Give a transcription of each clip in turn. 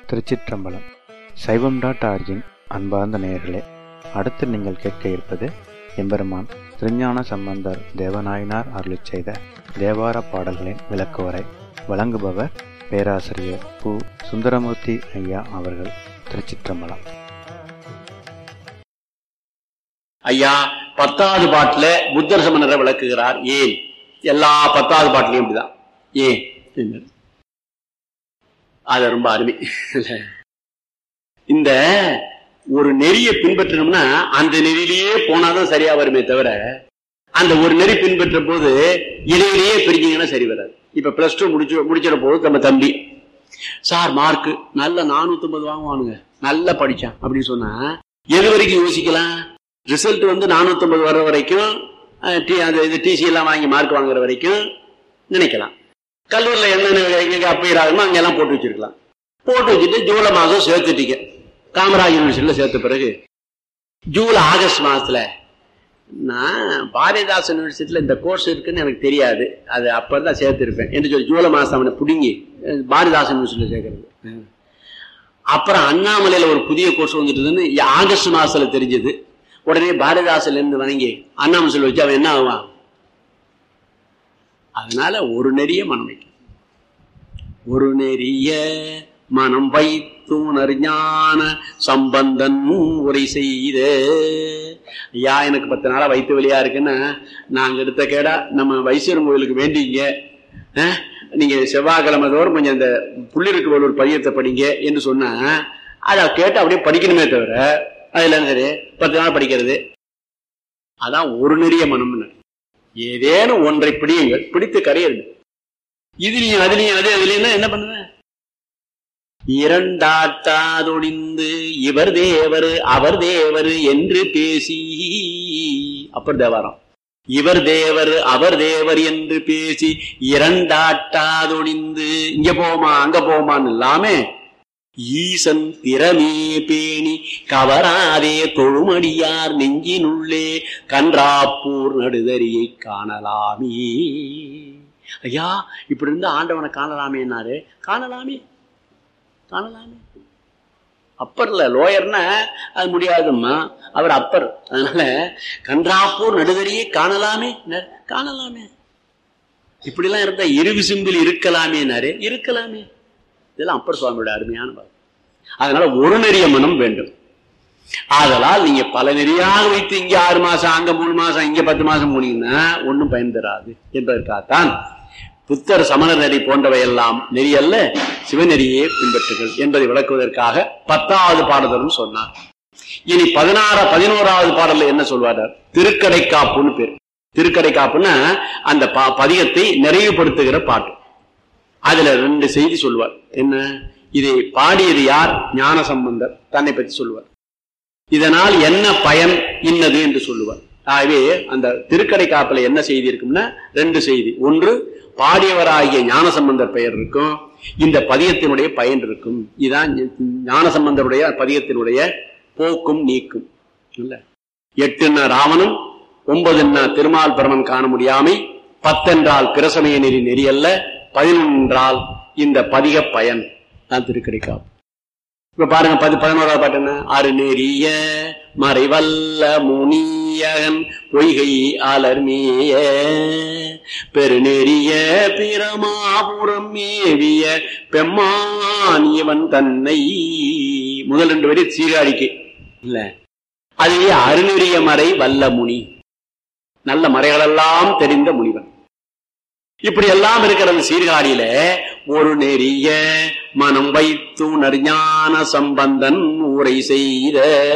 திருச்சிற்றம்பலம் சைவம் dot origin அன்பார்ந்த நேயர்களே அடுத்து நீங்கள் கேட்க இருப்பது எம்பெருமான் திருஞான சம்பந்தர் தேவநாயனார் அருளிச் செய்த தேவார பாடல்களின் விளக்குவரை வழங்குபவர் பேராசிரியர் பு சுந்தரமூர்த்தி ஐயா அவர்கள் திருச்சிற்றம்பலம் ஐயா பத்தாவது பாட்டுல புத்தர் சமணரை விளக்குகிறார் ஏன் எல்லா பத்தாவது பாட்டுலயும் இப்படிதான் ஏன் என்றார். அது ரொம்ப அருமை இந்த ஒரு நெறியை பின்பற்றணும்னா அந்த நெறியிலேயே போனாதான் சரியா வருமே தவிர அந்த ஒரு நெறி பின்பற்ற போது இடையிலேயே பிரிஞ்சீங்கன்னா சரி வராது இப்ப பிளஸ் டூ முடிச்சு முடிச்சிட போது நம்ம தம்பி சார் மார்க் நல்ல நானூத்தி வாங்குவானுங்க நல்லா படிச்சான் அப்படின்னு சொன்னா எது வரைக்கும் யோசிக்கலாம் ரிசல்ட் வந்து நானூத்தி வர்ற வரைக்கும் அஹ், டி- அந்த இது டிசி எல்லாம் வாங்கி மார்க் வாங்குற வரைக்கும் நினைக்கலாம் கல்லூரியில் என்னென்ன எங்க அப்பீர் ஆகுமோ அங்கெல்லாம் போட்டு வச்சிருக்கலாம் போட்டு வச்சுட்டு ஜூலை மாதம் சேர்த்துட்டீங்க காமராஜ் யூனிவர்சிட்டியில் சேர்த்த பிறகு ஜூலை ஆகஸ்ட் மாசத்துல நான் பாரதிதாசன் யூனிவர்சிட்டியில் இந்த கோர்ஸ் இருக்குன்னு எனக்கு தெரியாது அது அப்போ தான் சேர்த்துருப்பேன் என்று சொல்லி ஜூலை மாதம் அவனை பிடுங்கி அஹ், பாரதிதாசன் யூனிவர்சிட்டியில் சேர்க்கறது அப்புறம் அண்ணாமலையில ஒரு புதிய கோர்ஸ் வந்துட்டுதுன்னு ஆகஸ்ட் மாசத்துல தெரிஞ்சது உடனே பாரதிதாசன்ல இருந்து வணங்கி அண்ணாமலை வச்சு அவன் என்ன ஆவான் அதனால ஒரு நெறிய மனம் வைக்கும் ஒரு நெறிய மனம் வைத்துணர் ஞான சம்பந்தன் உரை செய்த ஐயா எனக்கு பத்து நாளா வயிற்று வலியா இருக்குன்னா நாங்க எடுத்த கேடா நம்ம வைசியர் கோயிலுக்கு வேண்டிங்க அஹ், நீங்க செவ்வாய்க்கிழமை தோறும் கொஞ்சம் இந்த புள்ளிருக்கு ஒரு பதியத்தை படிங்க என்று சொன்னா அதை கேட்டு அப்படியே படிக்கணுமே தவிர அதுல என்ன சரி பத்து நாள் படிக்கிறது அதான் ஒரு நெறிய மனம்னு ஏதேனும் ஒன்றை பிடியுங்கள் பிடித்து கரையுது இதுலயும் அதுலயும் அது அதுலயும் என்ன பண்ணுவ இரண்டாட்டாதொடிந்து இவர் தேவர் அவர் தேவர் என்று பேசி அப்பர் தேவாரம் இவர் தேவர் அவர் தேவர் என்று பேசி இரண்டாட்டாதொடிந்து இங்க போமா அங்க போமான்னு இல்லாம ஈசன் திறமே பேணி கவராதே தொழுமடியார் நெஞ்சினுள்ளே கன்றாப்பூர் நடுதறியை காணலாமே ஐயா இப்படி இருந்து ஆண்டவனை காணலாமேன்னாரு காணலாமே காணலாமே அப்பர்ல லோயர்னா அது முடியாதும்மா அவர் அப்பர் அதனால கன்றாப்பூர் நடுதறியை காணலாமே காணலாமே இப்படிலாம் இருந்தா இரு விசும்பில் இருக்கலாமேனாரு இருக்கலாமே இதெல்லாம் அப்பர் சுவாமியோட அருமையான பாடம் அதனால ஒரு நெறிய மனம் வேண்டும் ஆதலால் நீங்க பல நெறியாக வைத்து இங்க ஆறு மாசம் அங்க மூணு மாசம் இங்க பத்து மாசம் போனீங்கன்னா ஒண்ணும் பயன் தராது என்பதற்காகத்தான் புத்தர் சமணர் நெறி போன்றவை எல்லாம் நெறி அல்ல சிவநெறியே பின்பற்றுகள் என்பதை விளக்குவதற்காக பத்தாவது பாடலும் சொன்னார் இனி பதினாறு பதினோராவது பாடல்ல என்ன சொல்வார் திருக்கடை காப்புன்னு பேர் திருக்கடை காப்புன்னா அந்த ப- பதிகத்தை நிறைவுபடுத்துகிற பாட்டு அதுல ரெண்டு செய்தி சொல்லுவார் என்ன இதை பாடியது யார் ஞான சம்பந்தர் தன்னை பற்றி சொல்லுவார் இதனால் என்ன பயன் இன்னது என்று சொல்லுவார் ஆகவே அந்த திருக்கடை காப்பில் என்ன செய்தி இருக்கும்னா ரெண்டு செய்தி ஒன்று பாடியவராகிய ஞான சம்பந்தர் பெயர் இருக்கும் இந்த பதியத்தினுடைய பயன் இருக்கும் இதான் ஞான சம்பந்தருடைய பதியத்தினுடைய போக்கும் நீக்கும் இல்ல எட்டுன்னா ராவணன் ஒன்பதுன்னா திருமால் பிரமன் காண முடியாமை பத்தென்றால் பிரசமய நெறி நெறி அல்ல பதினொன்றால் இந்த பதிக பயன் தான் திருக்கடிக்காப்பு இப்ப பாருங்க பதி பதினோராவது பாட்டு என்ன அருநெறிய மறைவல்ல முனியகன் பொய்கை அலர்மேய பெருநெறிய பிரமாபுரம் மேவிய பெம்மான் இவன் தன்னை முதல் ரெண்டு வரி சீராடிக்கு இல்ல அதுவே அருநெறிய மறை வல்ல முனி நல்ல மறைகளெல்லாம் தெரிந்த முனிவன் இப்படி எல்லாம் இருக்கிற அந்த சீர்காழியில ஒரு நெறிய மனம் வைத்து ஞான சம்பந்தன் ஊரை செய்த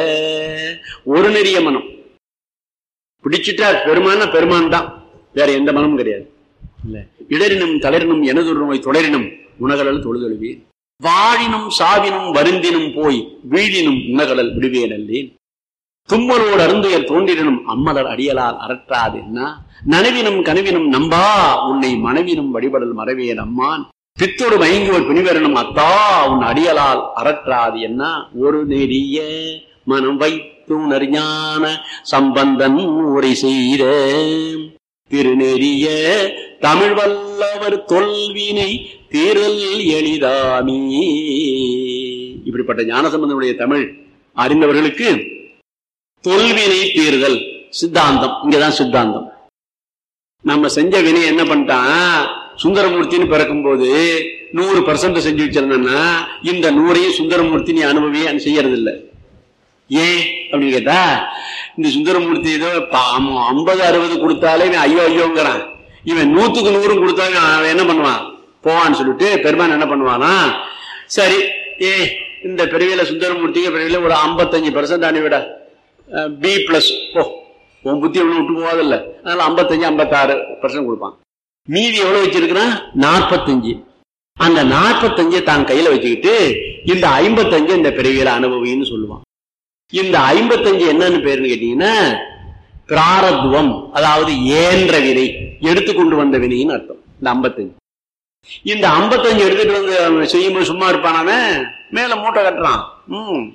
ஒரு நெறிய மனம் பிடிச்சிட்டா பெருமான பெருமான் தான் வேற எந்த மனமும் கிடையாது இல்ல இடரினும் தளரினும் எனது நோய் தொடரினும் உணகலல் தொழுதொழுவேன் வாழினும் சாவினும் வருந்தினும் போய் வீழினும் உணகலல் விடுவேன் அல்லேன் தும்மலோடு அருந்துயர் தோன்றினும் அம்மலர் அடியலால் அறற்றாது என்ன நனவினும் கனவினும் நம்பா உன்னை மனைவினும் வழிபடல் மறவேன் அம்மான் பித்தோடு மயங்குவர் பிணிவரனும் அத்தா உன் அடியலால் அறற்றாது என்ன ஒரு நெறிய மனம் வைத்து ஞான சம்பந்தன் உரை செய்த திருநெறிய தமிழ் வல்லவர் தொல்வினை தீரல் எளிதாமே இப்படிப்பட்ட ஞானசம்பந்தனுடைய தமிழ் அறிந்தவர்களுக்கு தொல்வினை தீர்தல் சித்தாந்தம் இங்கதான் சித்தாந்தம் நம்ம செஞ்ச வினை என்ன பண்ணிட்டான் சுந்தரமூர்த்தின்னு பிறக்கும் போது நூறு பர்சன்ட் செஞ்சு வச்சிருந்தேன்னா இந்த நூறையும் சுந்தரமூர்த்தி நீ அனுபவிய செய்யறது இல்ல ஏன் அப்படின்னு கேட்டா இந்த சுந்தரமூர்த்தி ஏதோ ஐம்பது அறுபது கொடுத்தாலே இவன் ஐயோ ஐயோங்கிறான் இவன் நூத்துக்கு நூறும் கொடுத்தாலும் அவன் என்ன பண்ணுவான் போவான்னு சொல்லிட்டு பெருமான் என்ன பண்ணுவானா சரி ஏ இந்த பிறவியில சுந்தரமூர்த்திக்கு பிறவியில ஒரு ஐம்பத்தஞ்சு பர்சன்ட் அனுப்பிவிட பி பிளஸ் ஓ உன் புத்தி எவ்வளவு விட்டு போகாதில்ல அதனால ஐம்பத்தஞ்சு ஐம்பத்தாறு பர்சன்ட் கொடுப்பான் மீதி எவ்வளவு வச்சிருக்கிறான் நாற்பத்தஞ்சு அந்த நாற்பத்தஞ்சை தான் கையில வச்சுக்கிட்டு இந்த ஐம்பத்தஞ்சு இந்த பிறவியில அனுபவின்னு சொல்லுவான் இந்த ஐம்பத்தஞ்சு என்னன்னு பேருன்னு கேட்டீங்கன்னா பிராரத்துவம் அதாவது ஏன்ற வினை எடுத்துக்கொண்டு வந்த வினைன்னு அர்த்தம் இந்த ஐம்பத்தஞ்சு இந்த ஐம்பத்தஞ்சு எடுத்துட்டு வந்து செய்யும்போது சும்மா இருப்பானானே மேல மூட்டை கட்டுறான் உம்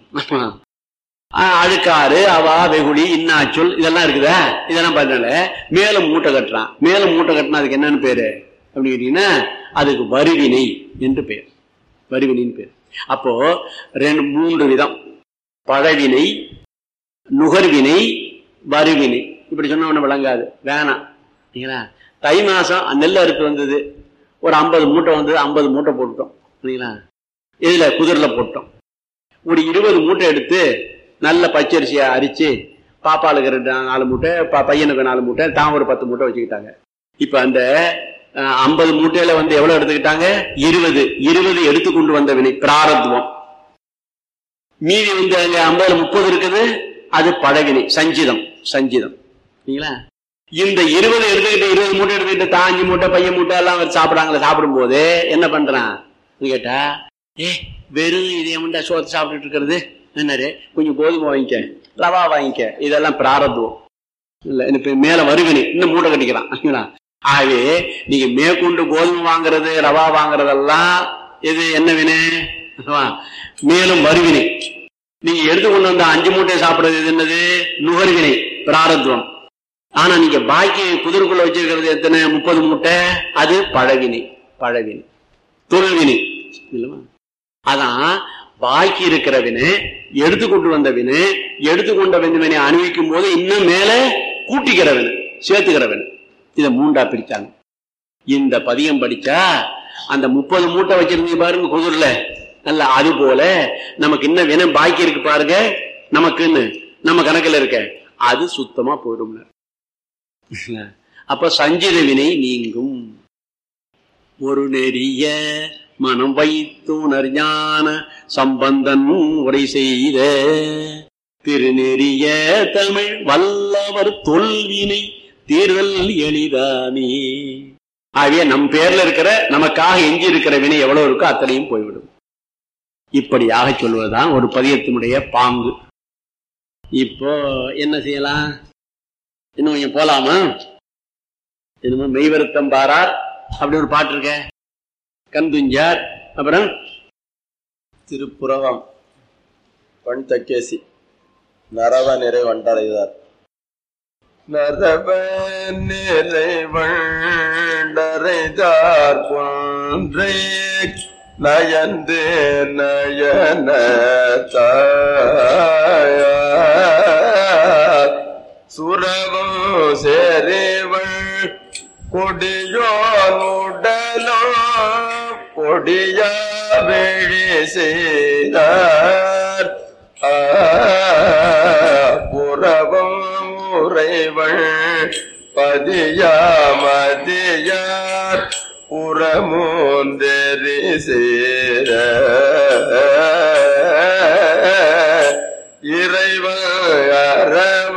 அழுக்காறு அவா வெகுளி இன்னாச்சொல் இதெல்லாம் இருக்குதா இதெல்லாம் பார்த்தனால மேல மூட்டை கட்டுறான் மேல மூட்டை கட்டினா அதுக்கு என்னன்னு பேரு அப்படின்னு கேட்டீங்கன்னா அதுக்கு வரிவினை என்று பெயர் வரிவினைன்னு பேர் அப்போ ரெண்டு மூன்று விதம் பழவினை நுகர்வினை வரிவினை இப்படி சொன்ன ஒண்ணு விளங்காது வேணாம் சரிங்களா தை மாசம் நெல் அறுப்பு வந்தது ஒரு ஐம்பது மூட்டை வந்தது ஐம்பது மூட்டை போட்டுட்டோம் சரிங்களா இதுல குதிரில் போட்டோம் ஒரு இருபது மூட்டை எடுத்து நல்ல பச்சரிசியை அரிச்சு பாப்பாளுக்கு ரெண்டு நாலு மூட்டை பையனுக்கு நாலு மூட்டை தான் ஒரு பத்து மூட்டை வச்சுக்கிட்டாங்க இப்ப அந்த ஐம்பது மூட்டையில வந்து எவ்வளவு எடுத்துக்கிட்டாங்க இருபது இருபது எடுத்து கொண்டு வந்த வினை பிராரத்துவம் மீதி வந்து அங்க ஐம்பதுல முப்பது இருக்குது அது பழவினை சஞ்சிதம் சஞ்சிதம் சரிங்களா இந்த இருபது எடுத்துக்கிட்டு இருபது மூட்டை எடுத்துக்கிட்டு தாஞ்சி மூட்டை பையன் மூட்டை எல்லாம் சாப்பிடாங்களே சாப்பிடும் போது என்ன பண்றான் கேட்டா ஏ வெறும் இதே முண்டா சோத்து சாப்பிட்டுட்டு இருக்கிறது என்னரு கொஞ்சம் கோதுமை வாங்கிக்க ரவா வாங்கிக்க இதெல்லாம் பிராரத்துவம் இல்ல இப்ப மேல வருவினை இன்னும் மூட்டை கட்டிக்கிறான் ஆகவே நீங்க மேற்கொண்டு கோதுமை வாங்குறது ரவா வாங்குறதெல்லாம் இது என்ன வினை மேலும் வருவினை நீங்க எடுத்துக்கொண்டு வந்த அஞ்சு மூட்டையை சாப்பிடுறது இது என்னது நுகர்வினை பிராரத்துவம் ஆனா நீங்க பாக்கி குதிர்க்குள்ள வச்சிருக்கிறது எத்தனை முப்பது மூட்டை அது பழவினை பழவினை தொழில்வினை இல்லவா அதான் பாக்கி இருக்கிற வினை எடுத்துக்கொண்டு வந்த வினை எடுத்துக்கொண்ட வினை அணிவிக்கும் போது இன்னும் மேல கூட்டிக்கிறவன் சேர்த்துக்கிறவன் இதை மூண்டா பிரிச்சாங்க இந்த பதியம் படிச்சா அந்த முப்பது மூட்டை வச்சிருந்தீங்க பாருங்க குதிர்ல அல்ல அது போல நமக்கு இன்னும் வினை பாக்கி இருக்கு பாருங்க நமக்குன்னு நம்ம கணக்குல இருக்க அது சுத்தமா போயிடும் அப்ப சஞ்சித வினை நீங்கும் ஒரு நெறிய மனம் வைத்துணர் ஞான சம்பந்தன் உரை செய்த திருநெறிய தமிழ் வல்லவர் தொல்வினை தீர்தல் எளிதானே ஆகவே நம் பேர்ல இருக்கிற நமக்காக எஞ்சி இருக்கிற வினை எவ்வளவு இருக்கோ அத்தனையும் போய்விடும் இப்படியாக சொல்வதுதான் ஒரு பதியத்தினுடைய பாங்கு இப்போ என்ன செய்யலாம் இன்னும் கொஞ்சம் போலாமா என்னமோ மெய்வருத்தம் பாரார் அப்படி ஒரு பாட்டு இருக்க கண் துஞ்சார் அப்புறம் திருப்புறவம் பண் தக்கேசி நரவ நிறை வண்டடைதார் நரவ நிறை வண்டடைதார் போன்றே நயந்து நயன சுரவும் சேரிவள் கொடியோனுடலோ கொடிய வெளி செய்தார் புறவும் உறைவள் பதியாமதியார் புறமூந்தெறி சேர இறைவ அரவ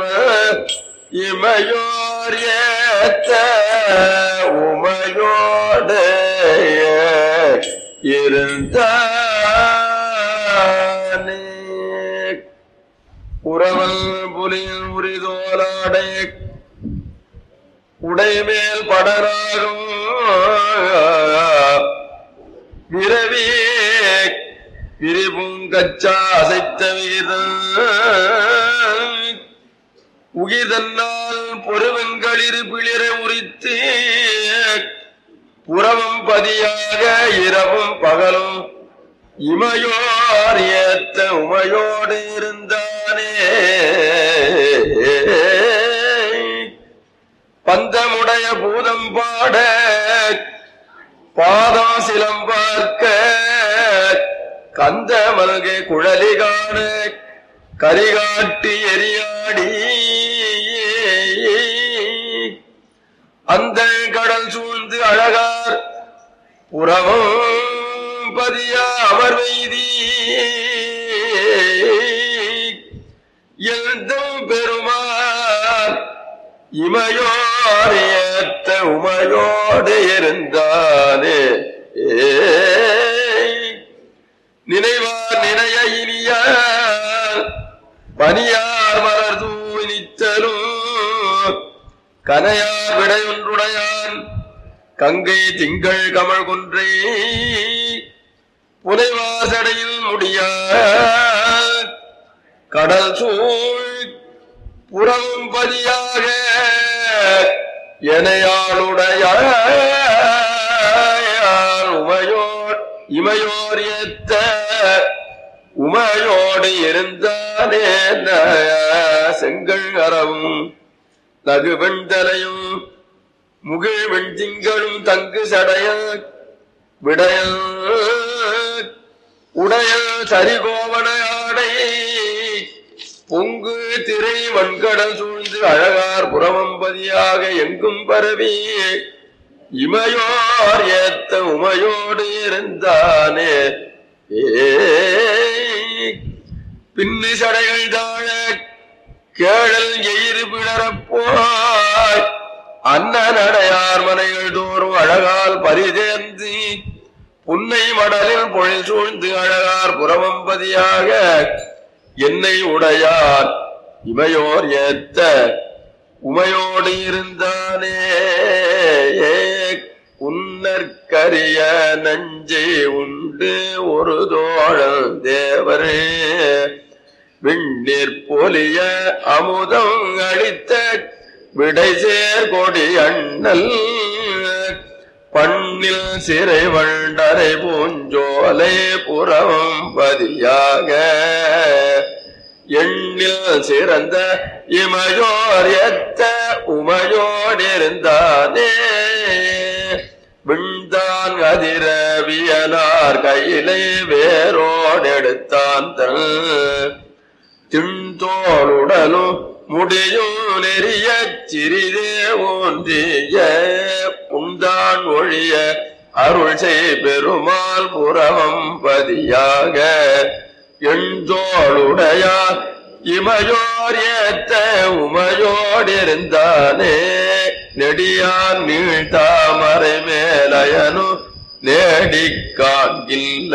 இமையோர் ஏத்த உமையோடு இருந்தானே உறவல் புலியில் உரிதோலாடை உடைமேல் படராகும் பிறவி பிரிபுங்கச்சா அசைத்த வீதம் உகிதன்னால் பொறுவெங்களிரு பிளிர உரித்து புறவும் பதியாக இரவும் பகலும் இமையோர் ஏத்த உமையோடு இருந்தானே பந்தமுடைய பூதம் பாட பாதம் சிலம் பார்க்க கந்த மல்கை குழலி காண கரிகாட்டி எரியாடி அந்த கடல் சூழ்ந்து அழகார் புறமும் பதியா அமர் வெய்தி எழுந்தும் பெருமார் இமையோர் ஏத்த உமையோடு இருந்தானே நினைவார் நினைய இனியார் பனியார் மலர் தூணித்தலும் கனையார் விடையொன்றுடையான் கங்கை திங்கள் கமழ் குன்றை புனைவாசடையில் முடிய கடல் சூழ் புறம் பதியாக எனையாளுடைய உமையோர் இமையோர் ஏத்த உமையோடு இருந்தானே செங்கல் அறவும் நகு வெண்தலையும் முகிழ் வெண்திங்களும் தங்கு சடைய விடைய உடைய சரிகோவனையாடை பொங்கு திரை வன்கடல் சூழ்ந்து அழகார் புறமம்பதியாக எங்கும் பரவி இமையோர் ஏத்த உமையோடு இருந்தானே ஏ பின்னி சடைகள் தாழ கேழல் எயிறு பிளரப்போய் அண்ணனடையார் மனைகள் தோறும் அழகால் பரிதேந்தி புன்னை மடலில் பொழில் சூழ்ந்து அழகார் புறவம்பதியாக என்னை உடையார் இமையோர் ஏத்த உமையோடு இருந்தானே உன்னற்கரிய நஞ்சை உண்டு ஒரு தோழல் தேவரே விண்ணீர் பொலிய அமுதம் அளித்த விடைசேர் கொடி அண்ணல் பண்ணில் சிறை வண்டரை பூஞ்சோலை புறம் பதியாக எண்ணில் சிறந்த இமையோர் எத்த உமையோடிருந்தானே விண்தான் அதிரவியலார் கையிலை வேரோடெடுத்தான் தன் திண்தோளுடலும் முடியும் நெறிய சிறிதே ஒன்றிய புந்தான் ஒழிய அருள் செய் பெருமாள் புறவம் பதியாக எண்தோளுடையார் இமையோர் ஏத்த உமையோடிருந்தானே நெடியான் நீள் தாமரை மேலயனு நேடிக் காண்கில்ல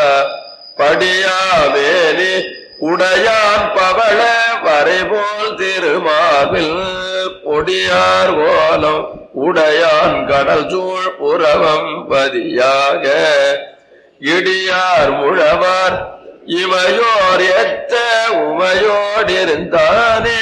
படியாவேலி உடையான் பவள வரைபோல் திருமாவில் பொடியார் கோலம் உடையான் கடல் சூழ் புறவம் பதியாக இடியார் முழவார் இமையோர் எத்த உமையோடிருந்தானே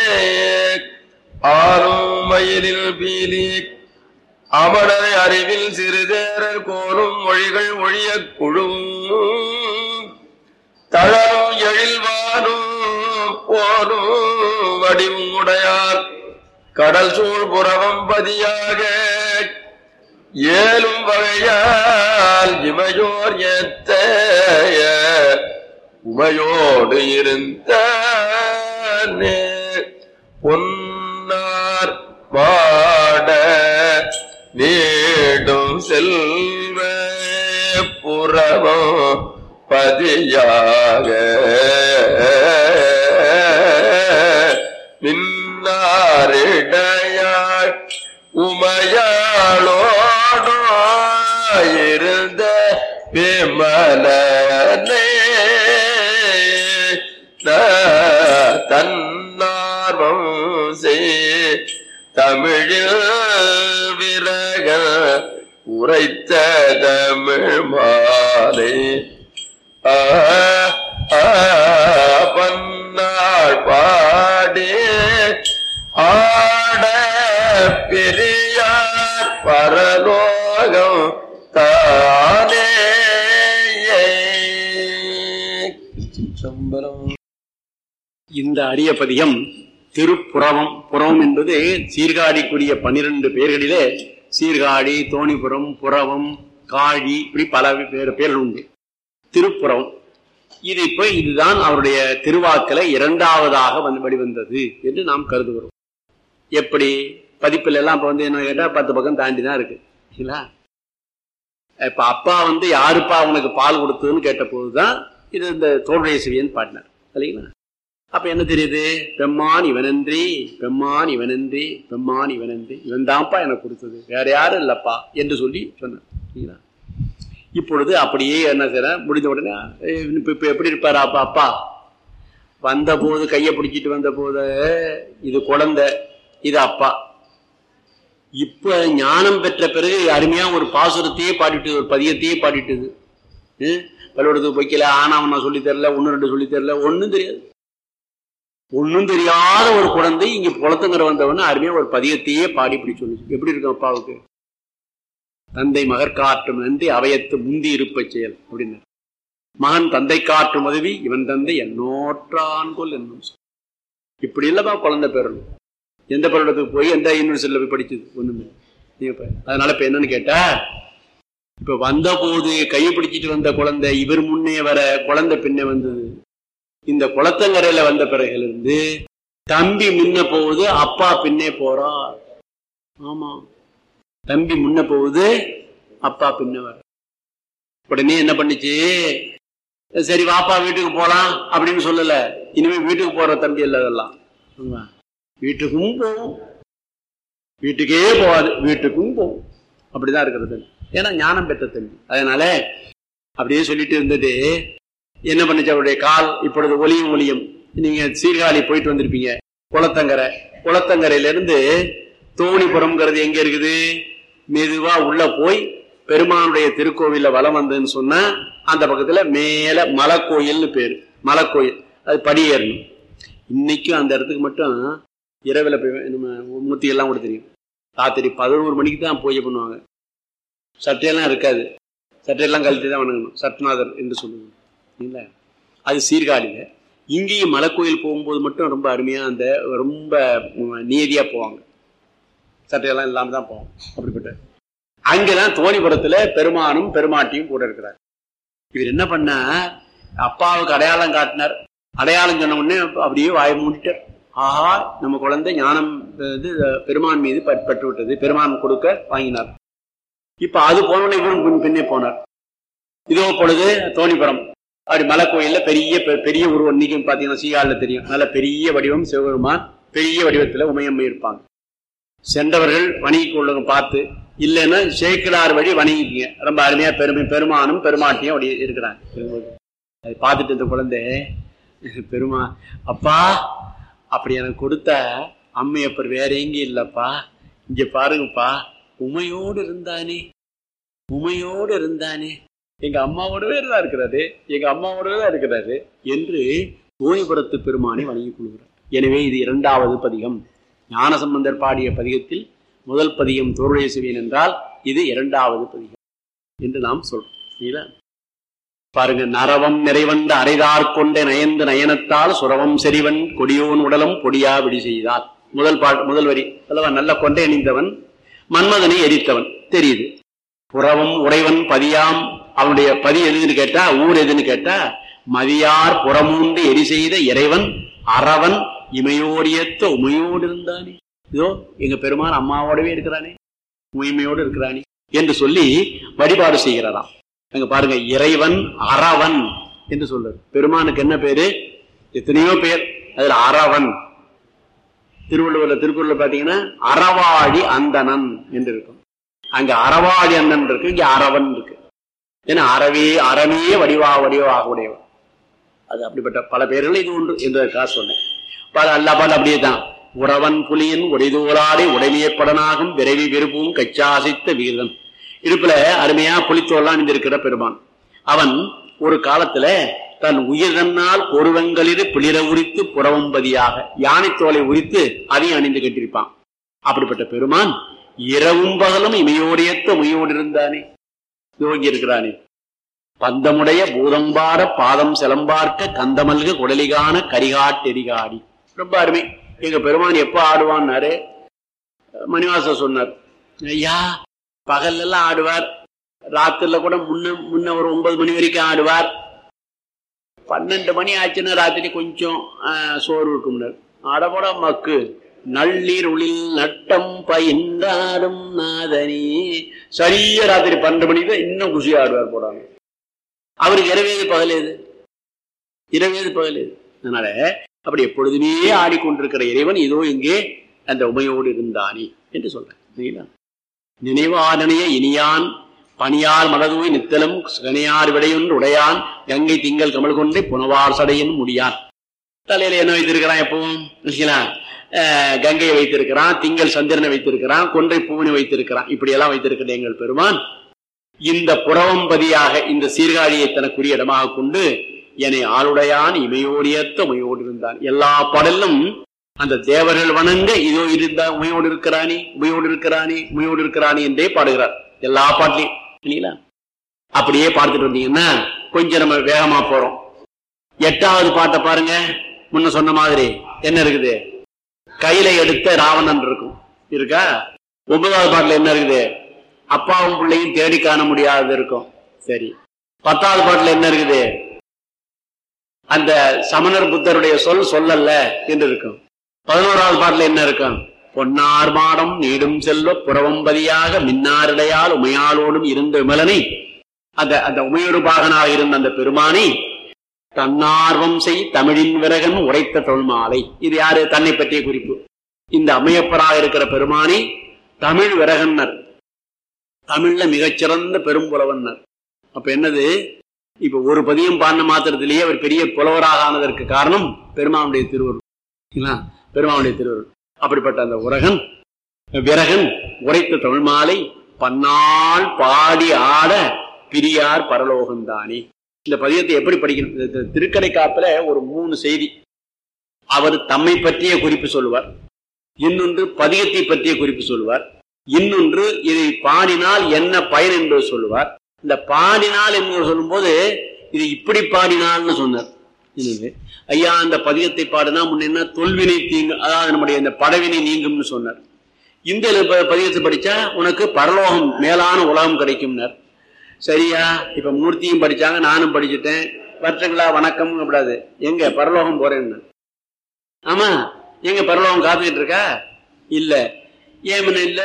ஆளும் மயிலில் பீலி அமரர் அறிவில் சிறுதேரர் கோலும் மொழிகள் ஒழியக் குழுவும் தளரும் எழில்வானும் போலும் வடிவும் உடையார் கடல் சூழ் புறவம் பதியாக ஏலும் வகையால் இமையோர் ஏத்த உமையோடு இருந்த பொன்னார் பாட நீடும் செல்வ புறவம் பதியாக மின்னாரிடையாள் உமையாளோடு இருந்த விமலனே தன்னார்வம் செய் தமிழில் விரக உரைத்த தமிழ் மாலை ஆ, ஆ, பன்னாள் பாடி ஆட பெரியார் பரலோகம் தானே திருச்சிற்றம்பலம் இந்த அரிய பதிகம் திருப்புறவம் புறவம் என்பது சீர்காழிக்குரிய பன்னிரண்டு பேர்களிலே சீர்காழி தோணிபுரம் புறவம் காழி இப்படி பல பேர் பேர்கள் உண்டு திருப்புறவம் இது இப்ப இதுதான் அவருடைய திருவாக்கில இரண்டாவதாக வந்து வெளிவந்தது என்று நாம் கருதுகிறோம் எப்படி பதிப்பில் எல்லாம் இப்ப வந்து என்ன கேட்டா பத்து பக்கம் தாண்டி தான் இருக்கு சரிங்களா இப்ப அப்பா வந்து யாருப்பா அவனுக்கு பால் கொடுத்ததுன்னு கேட்ட போதுதான் இது இந்த தோல்விய சிவியன் பாடினார் இல்லைங்களா அப்ப என்ன தெரியுது பெம்மான் இவனன்றி பெம்மான் இவனன்றி பெம்மான் இவனன்றி இவன் தான்ப்பா எனக்கு கொடுத்தது வேற யாரும் இல்லப்பா என்று சொல்லி சொன்னார் சரிங்களா இப்பொழுது அப்படியே என்ன செய்யற முடிஞ்ச உடனே "ஏய், இப்ப இப்ப எப்படி இருப்பாரு அப்பா அப்பா வந்த போது கையை பிடிச்சிட்டு வந்த போது இது குழந்தை இது அப்பா இப்ப ஞானம் பெற்ற பிறகு அருமையா ஒரு பாசுரத்தையே பாடிட்டு ஒரு பதியத்தையே பாடிட்டுது ஹம்? பள்ளிக்கூடத்துக்கு வைக்கல ஆனாவன் நான் சொல்லி தரல ஒன்னு ரெண்டு சொல்லி தரல ஒண்ணும் தெரியாது ஒண்ணும் தெரியாத ஒரு குழந்தை இங்க குளத்துங்கிற வந்தவன அருமையா ஒரு பதியத்தையே பாடி இப்படி சொல்லுச்சு எப்படி இருக்கும் அப்பாவுக்கு தந்தை மகர் காற்றும் நன்றி அவையத்து முந்தி இருப்ப செயல் அப்படின்னு மகன் தந்தை காற்றும் உதவி இவன் தந்தை என்னோற்றான்கொல் என்னும் சொல். இப்படி இல்லப்பா குழந்தை பெறணும் எந்த பள்ளிடத்துக்கு போய் எந்த யூனிவர்சிட்டியில போய் படிச்சது ஒண்ணுமே நீங்க பாரு. அதனால இப்ப என்னன்னு கேட்டா இப்ப வந்த போது கையை பிடிச்சிட்டு வந்த குழந்தை இவர் முன்னே வர குழந்தை பின்னே வந்தது இந்த குளத்தங்கரையில வந்த பிறகிலிருந்து தம்பி முன்ன போகுது அப்பா பின்னே போறார் ஆமா தம்பி முன்ன போகுது அப்பா பின்ன வர உடனே என்ன பண்ணுச்சு சரி வாப்பா வீட்டுக்கு போலாம் அப்படின்னு சொல்லல இனிமே வீட்டுக்கு போற தம்பி இல்ல அதெல்லாம் ஆமா. வீட்டுக்கும் போகும் வீட்டுக்கே போகாது வீட்டுக்கும் போகும் அப்படிதான் இருக்கிறது ஏன்னா ஞானம் பெற்ற தம்பி அதனால அப்படியே சொல்லிட்டு இருந்தது என்ன பண்ணுச்சு அவருடைய கால் இப்பொழுது ஒலியும் ஒலியும் நீங்க சீர்காழி போயிட்டு வந்திருப்பீங்க குளத்தங்கரை குளத்தங்கரையில இருந்து தோணிபுரம்ங்கிறது எங்க இருக்குது மெதுவா உள்ள போய் பெருமானுடைய திருக்கோவில்ல வலம் வந்ததுன்னு சொன்னா அந்த பக்கத்துல மேல மலைக்கோயில்னு பேரு மலைக்கோயில் அது படி ஏறணும் இன்னைக்கும் அந்த இடத்துக்கு மட்டும் இரவுல போய் நம்ம மூர்த்தி எல்லாம் கூட தெரியும் ராத்திரி பதினோரு மணிக்கு தான் பூஜை பண்ணுவாங்க சட்டையெல்லாம் இருக்காது சட்டையெல்லாம் கழட்டி தான் வணங்கணும் சட்நாதர் என்று சொல்லுவாங்க இல்ல அது சீர்காழியில இங்கேயும் மலைக்கோயில் போகும்போது மட்டும் ரொம்ப அருமையா அந்த ரொம்ப உம், நீதியா போவாங்க சட்டையெல்லாம் இல்லாம தான் போவாங்க அப்படிப்பட்ட அங்கெல்லாம் தோணிபுரத்துல பெருமானும் பெருமாட்டியும் கூட இருக்கிறார் இவர் என்ன பண்ண அப்பாவுக்கு அடையாளம் காட்டினார் அடையாளம் சொன்ன உடனே அப்படியே வாய் மூடிட்டார் ஆஹா நம்ம குழந்தை ஞானம் இது பெருமான் மீது பட்- பட்டு விட்டது பெருமான் கொடுக்க வாங்கினார் இப்ப அது போனோடனே இவரும் பின் பின்னே போனார் இதோ பொழுது தோணிபுரம் அப்படி மலை கோயில்ல பெரிய பெ- பெரிய உருவம் இன்னைக்கும் பாத்தீங்கன்னா சீகாழில தெரியும் நல்ல பெரிய வடிவம் சிவபெருமான் பெரிய வடிவத்துல உமையம்மை இருப்பாங்க சென்றவர்கள் வணங்கி கொள்ளுங்க பார்த்து இல்லைன்னா சேக்கிலார் வழி வணங்கிக்கீங்க ரொம்ப அருமையா பெருமை பெருமானும் பெருமாட்டியும் அப்படி இருக்கிறாங்க அதை பார்த்துட்டு இந்த குழந்தை பெருமா அப்பா அப்படி எனக்கு கொடுத்த அம்மையப்பர் வேற எங்கேயும் இல்லப்பா இங்க பாருங்கப்பா உமையோடு இருந்தானே உமையோடு இருந்தானே எங்க அம்மாவோடவே தான் இருக்கிறாரு எங்க அம்மாவோடவே தான் இருக்கிறாரு என்று தோணிபுரத்து பெருமானை வணங்கிக் கொள்கிறார் எனவே இது இரண்டாவது பதிகம் ஞானசம்பந்தர் பாடிய பதிகத்தில் முதல் பதிகம் தோருடைய சிவியன் என்றால் இது இரண்டாவது பதிகம் என்று நாம் சொல்றோம் சரிங்களா? பாருங்க நரவம் நிறைவந்த அரைதார் கொண்ட நயந்து நயனத்தால் சுரவம் செறிவன் கொடியோன் உடலம் பொடியா விடி செய்தார் முதல் பாட்டு முதல் வரி அல்லவா நல்ல கொண்டை அணிந்தவன் மன்மதனை எரித்தவன் தெரியுது புறவம் உறைவன் பதியாம் அவனுடைய பதி எதுன்னு கேட்டா ஊர் எதுன்னு கேட்டா மதியார் புறமூண்டு எரி செய்த இறைவன் அறவன் இமையோடியத்த உமையோடு இருந்தானே இதோ எங்க பெருமான் அம்மாவோடவே இருக்கிறானே உயிமையோடு இருக்கிறானே என்று சொல்லி வழிபாடு செய்கிறாராம் அங்க பாருங்க இறைவன் அறவன் என்று சொல்றாரு பெருமானுக்கு என்ன பேரு எத்தனையோ பேர் அதுல அறவன் திருவள்ளுவர்ல திருக்குறள்ல பாத்தீங்கன்னா அறவாழி அந்தணன் என்று இருக்கும் அங்க அறவாழி அந்தன் இருக்கு இங்க அறவன் இருக்கு ஏன்னா அறவே அறமே வடிவா வடிவா உடையவன் அது அப்படிப்பட்ட பல பேர்கள் இது உண்டு என்பதற்காக சொன்னேன் பல அல்லாபால் அப்படியே தான் உறவன் புலியன் உடைதோளாடி உடைமையப்படனாகும் விரைவி விரும்பும் கச்சாசித்த வீரன் இடுப்புல அருமையா புலித்தோல்லாம் அணிந்திருக்கிற பெருமான் அவன் ஒரு காலத்துல தன் உயிர் தன்னால் பொருவங்களில் பிளிர உரித்து புறவம்பதியாக யானைத்தோலை உரித்து அதையும் அணிந்து கட்டியிருப்பான் அப்படிப்பட்ட பெருமான் இரவும் பகலும் இமையோடையத்த உமையோடு இருந்தானே யோகி இருக்கிறானே பந்தமுடைய பூதம்பார பாதம் சிலம்பார்க்க கந்தமல்க குடலிகான கரிகாட்டெரிகாடி ரொம்ப அருமை எங்க பெருமான் எப்ப ஆடுவான்னாரு மணிவாச சொன்னார் ஐயா பகல்ல எல்லாம் ஆடுவார் ராத்திரில கூட முன்ன முன்ன ஒரு ஒன்பது மணி வரைக்கும் ஆடுவார் பன்னெண்டு மணி ஆச்சுன்னா ராத்திரி கொஞ்சம் ஆஹ், சோறு இருக்கும்னார் ஆடபோட மக்கு நள்ளீர் ஒளில் நட்டம் பயின்றாடும் நாதனி சரியா ராத்திரி பன்னெண்டு மணிக்கு தான் இன்னும் குஷி ஆடுவார் போடாங்க அவருக்கு இரவேது பகலேது இரவேது பகலேது அதனால அப்படி எப்பொழுதுமே ஆடிக்கொண்டிருக்கிற இறைவன் இதோ இங்கே அந்த உமையோடு இருந்தானே என்று சொல்றேன் சரிங்களா? நினைவாதனைய இனியான் பணியார் மலதூய் நித்தலும் கனியார் விடையொன்று உடையான் கங்கை திங்கள் கமல் கொண்டே புனவார் சடையின் முடியான் தலையில என்ன வைத்திருக்கிறான் எப்பவும் இல்லைங்களா? அஹ், கங்கையை வைத்திருக்கிறான் திங்கள் சந்திரனை வைத்திருக்கிறான் கொன்றை பூவனை வைத்திருக்கிறான் இப்படி எல்லாம் வைத்திருக்கிற எங்கள் பெருமான் இந்த புறவம்பதியாக இந்த சீர்காழியை தனக்குரிய இடமாக கொண்டு என்னை ஆளுடையான் இமையோடியத்த உமையோடு இருந்தான் எல்லா பாடலும் அந்த தேவர்கள் வணங்க இதோ இருந்தா உமையோடு இருக்கிறானே உமையோடு இருக்கிறானே உமையோடு இருக்கிறானே என்றே பாடுகிறார் எல்லா பாட்டிலையும் இல்லைங்களா அப்படியே பார்த்துட்டு வந்தீங்கன்னா கொஞ்சம் நம்ம வேகமா போறோம் எட்டாவது பாட்டை பாருங்க முன்ன சொன்ன மாதிரி என்ன இருக்குது கையில எடுத்த ராவணன் இருக்கும் இருக்கா ஒன்பதாவது பாட்டுல என்ன இருக்குது அப்பாவும் பிள்ளையும் தேடி காண முடியாதது இருக்கும் சரி பத்தாவது பாட்டுல என்ன இருக்குது அந்த சமணர் புத்தருடைய சொல் சொல்லல்ல என்று இருக்கும் பதினோராவது பாட்டுல என்ன இருக்கும் பொன்னார் மாடம் நீடும் செல்வ புறவம்பதியாக மின்னாரிடையால் உமையாளோடும் இருந்த விமலனை அந்த அந்த உமையொரு பாகனாக இருந்த அந்த பெருமானை தன்னார்வம் செய் தமிழின் விரகன் உரைத்த தொல்மாலை இது யாரு தன்னை பற்றிய குறிப்பு இந்த அமையப்பராக இருக்கிற பெருமானை தமிழ் விரகன்னர் தமிழ்ல மிகச்சிறந்த பெரும்புலவன்னர் அப்ப என்னது இப்ப ஒரு பதியம் பாடின மாத்திரத்திலேயே அவர் பெரிய புலவராக ஆனதற்கு காரணம் பெருமானுடைய திருவருள் சரிங்களா? பெருமானுடைய திருவருள் அப்படிப்பட்ட அந்த உரகன் விரகன் உரைத்த தமிழ் மாலை பன்னாள் பாடி ஆட பிரியார் பரலோகம்தானே இந்த பதியத்தை எப்படி படிக்கணும் இந்த- இந்த திருக்கடை காப்புல ஒரு மூணு செய்தி அவர் தம்மை பற்றிய குறிப்பு சொல்லுவார் இன்னொன்று பதிகத்தை பற்றிய குறிப்பு சொல்லுவார் இன்னொன்று இதை பாடினால் என்ன பயன் என்பது சொல்லுவார் இந்த பாடினால் என்று சொல்லும்போது இது இப்படி பாடினால்னு சொன்னார் என்னது ஐயா அந்த பதிகத்தை பாடினா முன்ன என்ன தொல்வினை தீங்கு அதாவது நம்முடைய இந்த படவினை நீங்கும்னு சொன்னார் இந்த ப- பதிகத்தை படிச்சா உனக்கு பரலோகம் மேலான உலகம் கிடைக்கும்னார் சரியா இப்ப மூர்த்தியும் படிச்சாங்க நானும் படிச்சுட்டேன் வருஷங்களா வணக்கம் கூடாது எங்க பரலோகம் போறேன்னு ஆமா எங்க பரலோகம் காத்துக்கிட்டு இருக்கா இல்ல ஏமன் இல்ல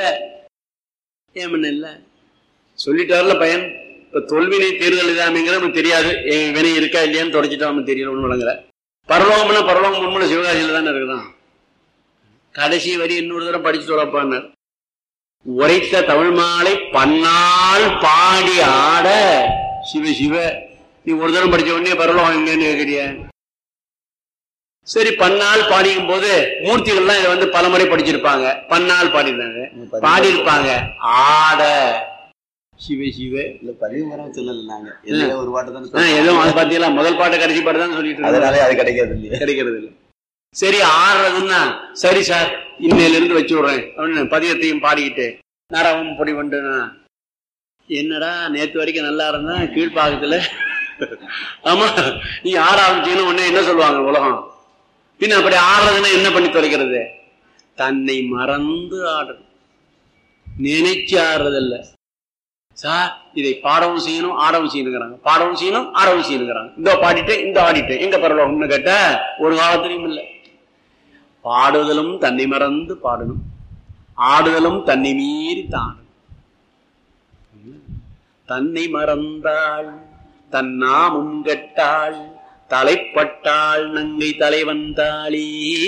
ஏமன் இல்ல சொல்லிட்டாருல பையன் இப்ப தொல்வினை தேர்தல் இதாமைங்கிறது நமக்கு தெரியாது என் வினை இருக்கா இல்லையான்னு தொடச்சிட்டா நமக்கு தெரியல ஒண்ணு வழங்கல பரலோகம்னா பரலோகம் உண்மையில சிவகாசியில தானே இருக்குதான் கடைசி வரி இன்னொரு தடவை படிச்சு சொல்லப்பான்னார் உரைத்த தமிழ் மாலை பன்னாள் பாடி ஆட சிவ சிவ நீ ஒரு தடவை படிச்ச உடனே பரலோகம் எங்கன்னு கேட்கிறிய சரி பன்னாள் பாடிக்கும் போது மூர்த்திகள்லாம் இதை வந்து பலமுறை படிச்சிருப்பாங்க பன்னாள் பாடிருந்தாங்க பாடியிருப்பாங்க ஆட சிவ சிவ இல்ல பதிவு வரம் சொல்லல நாங்க எதுல ஒரு பாட்டு தானே ஆ, சொன்னோம். ஏதோ அது பாத்தீங்களா முதல் பாட்டு கடைசி பாட்டு தான் சொல்லிட்டு இருக்காங்க. அதனாலே அது கிடைக்காது இல்லையா கிடைக்கிறது இல்லை சரி ஆடுறதுன்னா சரி சார் இன்னையில இருந்து வச்சு விடுறேன் அப்படின்னு பதியத்தையும் பாடிக்கிட்டு நரவம் பொடி வந்துனா என்னடா நேத்து வரைக்கும் நல்லா இருந்தா கீழ்ப்பாக்கத்துல ஆமா நீ ஆட ஆரம்பிச்சீங்கன்னா உடனே என்ன சொல்லுவாங்க உலகம் பின்ன அப்படி ஆடுறதுன்னா என்ன பண்ணி தொலைக்கிறது தன்னை மறந்து ஆடுறது நினைச்சு ஆடுறது இல்ல சார் இதை பாடவும் செய்யணும் ஆடவும் செய்யணுங்கிறாங்க பாடவும் செய்யணும் ஆடவும் செய்யணுங்கிறாங்க இந்த பாடிட்டேன் இந்த ஆடிட்டேன் எங்க பரவாயில்லன்னு கேட்ட ஒரு காலத்திலையும் இல்லை பாடுதலும் தன்னை மறந்து பாடணும் ஆடுதலும் தன்னை மீறி தானும் தன்னை மறந்தாள் தன் நாமும் கெட்டாள் தலைப்பட்டாள் நங்கை தலைவந்தாளே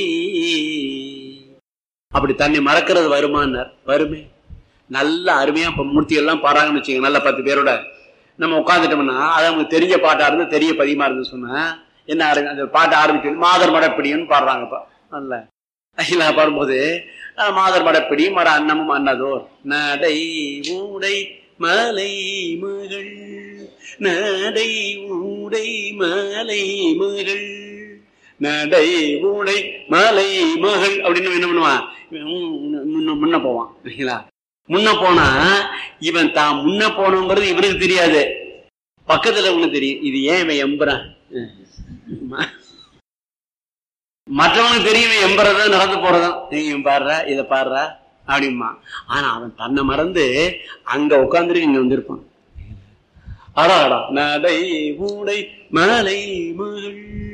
அப்படி தன்னை மறக்கிறது வருமானார் வருமே நல்ல அருமையா இப்ப மூர்த்திகள் எல்லாம் பாடுறாங்கன்னு வச்சுக்கோங்க நல்ல பத்து பேரோட நம்ம உட்காந்துட்டோம்னா அது அவங்களுக்கு தெரிஞ்ச பாட்டா இருந்து தெரிய பதியமா இருந்து சொன்னா என்ன ஆரம்பி- அந்த பாட்டு ஆரம்பிச்சு மாதர் மடப்பிடின்னு பாடுறாங்கப்பா நல்ல ஐயா பாடும்போது அஹ், மாதர் மடப்பிடி மட அன்னமும் அன்னதோர் நடை ஊடை மலை மகள் நடை ஊடை மலை மகள் நடை ஊடை மலை மகள் அப்படின்னு என்ன பண்ணுவான் இவன் முன்ன முன்ன போவான் சரிங்களா முன்ன போனா இவன் தான் முன்ன போனோங்கிறது இவனுக்கு தெரியாது பக்கத்துல ஒண்ணு தெரியும் இது ஏன் இவன் எம்புறான் ம- மற்றவனுக்கு தெரியும் இவன் எம்புறதும் நடந்து போறதும் நீ இவன் பாடுற இதை பாடுற அப்படிமா ஆனா அவன் தன்னை மறந்து அங்க உட்காந்துட்டு இங்க வந்திருப்பான் அடாடா நடை ஊடை மலை மகள்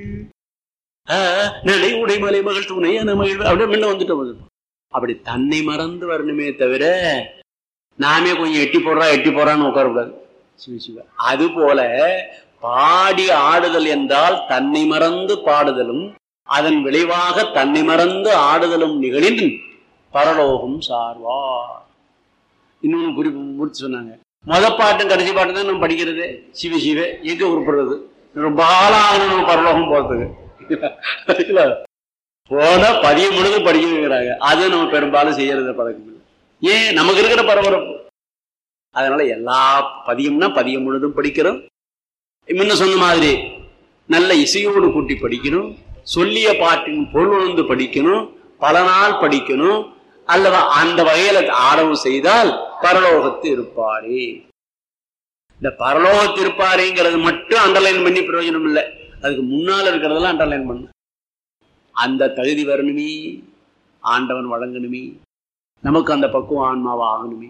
ஆ, நடை உடை மலை மகள் துணையான மகிழ் அப்படியே முன்ன வந்துட்டு வந்திருப்பான் அப்படி தன்னை மறந்து வரணுமே தவிர நாமே கொஞ்சம் எட்டி போடுறா எட்டி போடுறான்னு உட்காரக்கூடாது சிவ சிவ அது போல பாடி ஆடுதல் என்றால் தன்னை மறந்து பாடுதலும் அதன் விளைவாக தன்னை மறந்து ஆடுதலும் நிகழின் பரலோகம் சார்வார் இன்னொன்னு குறிப்பு முடிச்சு சொன்னாங்க முத பாட்டும் கடைசி பாட்டும் தான் நம்ம படிக்கிறது சிவ சிவ எங்க உருப்படுறது ரொம்ப ஆளாகணும் நம்ம பரலோகம் போறதுக்கு போனா பதியம் முழுதும் படிக்கிறாங்க அது நம்ம பெரும்பாலும் செய்யறது பழக்கம் இல்லை ஏன் நமக்கு இருக்கிற பரபரப்பு அதனால எல்லா பதியம்னா பதியம் முழுதும் படிக்கிறோம் முன்ன சொன்ன மாதிரி நல்ல இசையோடு கூட்டி படிக்கணும் சொல்லிய பாட்டின் பொருள் உணர்ந்து படிக்கணும் பல நாள் படிக்கணும் அல்லவா அந்த வகையில ஆடவும் செய்தால் பரலோகத்து இருப்பாரே இந்த பரலோகத்து இருப்பாருங்கிறது மட்டும் அண்டர்லைன் பண்ணி பிரயோஜனம் இல்லை அதுக்கு முன்னால இருக்கிறதெல்லாம் அண்டர்லைன் பண்ணும் அந்த தகுதி வரணுமே ஆண்டவன் வழங்கணுமே நமக்கு அந்த பக்குவம் ஆன்மாவா ஆகணுமே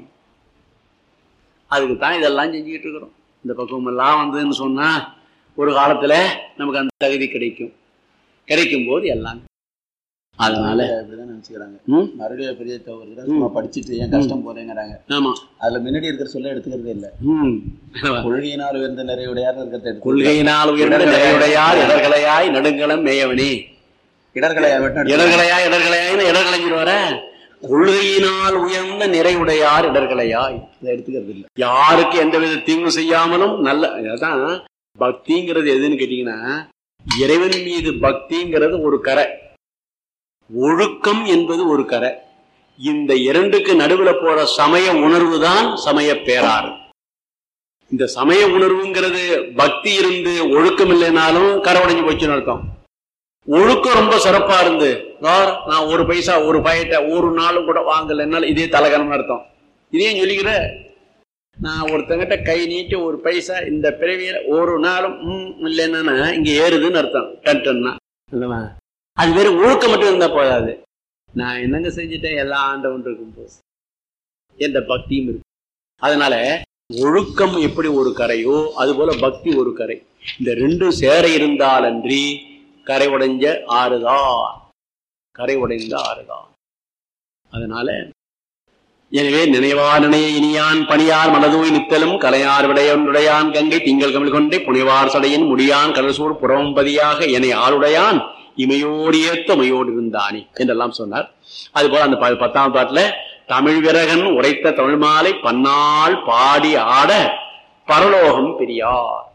அதுக்கு தான் இதெல்லாம் செஞ்சுக்கிட்டு இருக்கிறோம் இந்த பக்குவம் எல்லாம் வந்ததுன்னு சொன்னா ஒரு காலத்துல நமக்கு அந்த தகுதி கிடைக்கும் கிடைக்கும் போது எல்லாம் அதனால அப்படிதான் நினைச்சுக்கிறாங்க ம், மறுபடியும் பெரிய தவறு சும்மா படிச்சுட்டு ஏன் கஷ்டம் போறேங்கிறாங்க ஆமா அதுல முன்னாடி இருக்கிற சொல்ல எடுத்துக்கிறதே இல்ல ம். கொள்கையினால் உயர்ந்த நிறைவுடையார் இருக்கிறத எடுத்து கொள்கையினால் உயர்ந்த நிறையுடையார் இடர்களையாய் நெடுங்கலம் மேயவனே இடர்களை விட்டு இடர்களையா இடர்களையாய் இடர்களைஞ்சிட்டு வர கொள்கையினால் உயர்ந்த நிறைவுடையார் இடர்களையாய் இதை எடுத்துக்கிறது இல்ல யாருக்கு எந்த வித தீங்கு செய்யாமலும் நல்ல அதான் பக்திங்கிறது எதுன்னு கேட்டீங்கன்னா இறைவன் மீது பக்திங்கிறது ஒரு கரை ஒழுக்கம் என்பது ஒரு கரை இந்த இரண்டுக்கு நடுவுல போற சமய உணர்வு தான் சமய பேராறு இந்த சமய உணர்வுங்கிறது பக்தி இருந்து ஒழுக்கம் இல்லைனாலும் கரை உடைஞ்சு போச்சுன்னு அர்த்தம் ஒழுக்கம் ரொம்ப சிறப்பா இருந்து "சார், நான் ஒரு பைசா ஒரு பயத்தை ஒரு நாளும் கூட வாங்கலைன்னாலும் இதே தலகணம் அர்த்தம் இதையும் சொல்லிக்கிற நான் ஒருத்தங்கிட்ட கை நீட்டி ஒரு பைசா இந்த பிறவியில ஒரு நாளும் ம் இல்லைன்னா இங்க ஏறுதுன்னு அர்த்தம் டன்டன்னா இல்லவா? அது வெறும் ஒழுக்கம் மட்டும் இருந்தா போதாது நான் என்னங்க செஞ்சுட்டேன் எல்லா ஆண்டவன் இருக்கும் போது என்ற பக்தியும் இருக்கு அதனால ஒழுக்கம் எப்படி ஒரு கரையோ அது போல பக்தி ஒரு கரை இந்த ரெண்டும் சேர இருந்தாலன்றி கரை உடைஞ்ச ஆறுதான் கரை உடைந்த ஆறுதான் அதனால எனவே நினைவா நினைய இனியான் பணியார் மனதூய் நித்தலும் கலையார் விடையொன்றுடையான் கங்கை திங்கள் கமிழ் கொண்டே புனிவார் சடையின் முடியான் கடல்சூர் புறம்பதியாக என்னை ஆளுடையான் இமையோடு ஏத்த மையோடு இருந்தானே என்றெல்லாம் சொன்னார் அதுபோல அந்த ப- பத்தாம் பாட்டுல தமிழ் விரகன் உரைத்த தமிழ் மாலை பன்னாள் பாடி ஆட பரலோகம் பெரியார்